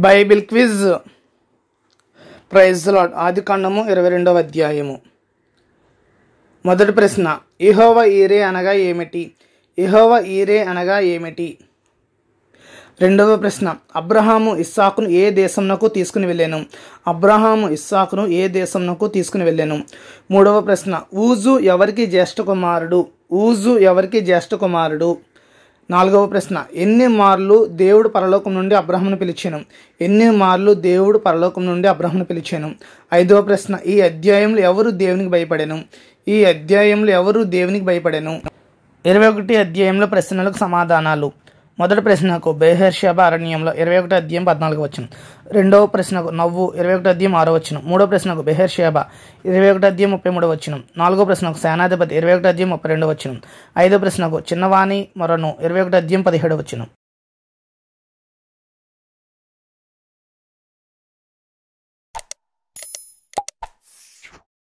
Bible quiz praise lord ఆది కాండము ఇరవై రెండవ అధ్యాయము మొదటి ప్రశ్న ఇహోవ ఈరే అనగా ఏమిటి ఇహోవ ఈరే అనగా ఏమిటి రెండవ ప్రశ్న అబ్రహాము ఇస్సాకును ఏ దేశంనకు తీసుకుని వెళ్ళాను అబ్రహాము ఇస్సాకును ఏ దేశంనకు తీసుకుని వెళ్ళాను మూడవ ప్రశ్న ఊజు ఎవరికి జ్యేష్ఠ కుమారుడు ఊజు ఎవరికి జ్యేష్ఠ కుమారుడు నాలుగవ ప్రశ్న ఎన్ని మార్లు దేవుడు పరలోకం నుండి అబ్రహమును పిలిచాను ఎన్ని మార్లు దేవుడు పరలోకం నుండి అబ్రహమును పిలిచాను ఐదవ ప్రశ్న ఈ అధ్యాయంలో ఎవరు దేవునికి భయపడాను ఈ అధ్యాయంలో ఎవరు దేవునికి భయపడాను ఇరవై ఒకటి అధ్యాయంలో ప్రశ్నలకు సమాధానాలు మొదటి ప్రశ్నకు బేహర్షాబ అరణ్యంలో ఇరవై ఒకటి అధ్యాయం పద్నాలుగు వచ్చిన రెండవ ప్రశ్నకు నవ్వు ఇరవై ఒకటి అధ్యాయం ఆరో వచ్చిన మూడో ప్రశ్నకు బెహర్షాబ ఇరవై ఒకటి అధ్యాయం ముప్పై మూడు వచ్చిన నాలుగో ప్రశ్నకు సేనాధిపతి ఇరవై ఒకటి అధ్యాయం ముప్పై రెండు వచ్చిన ఐదో ప్రశ్నకు చిన్నవాణి మొరను ఇరవై ఒకటి అధ్యాయం పదిహేడు వచ్చిన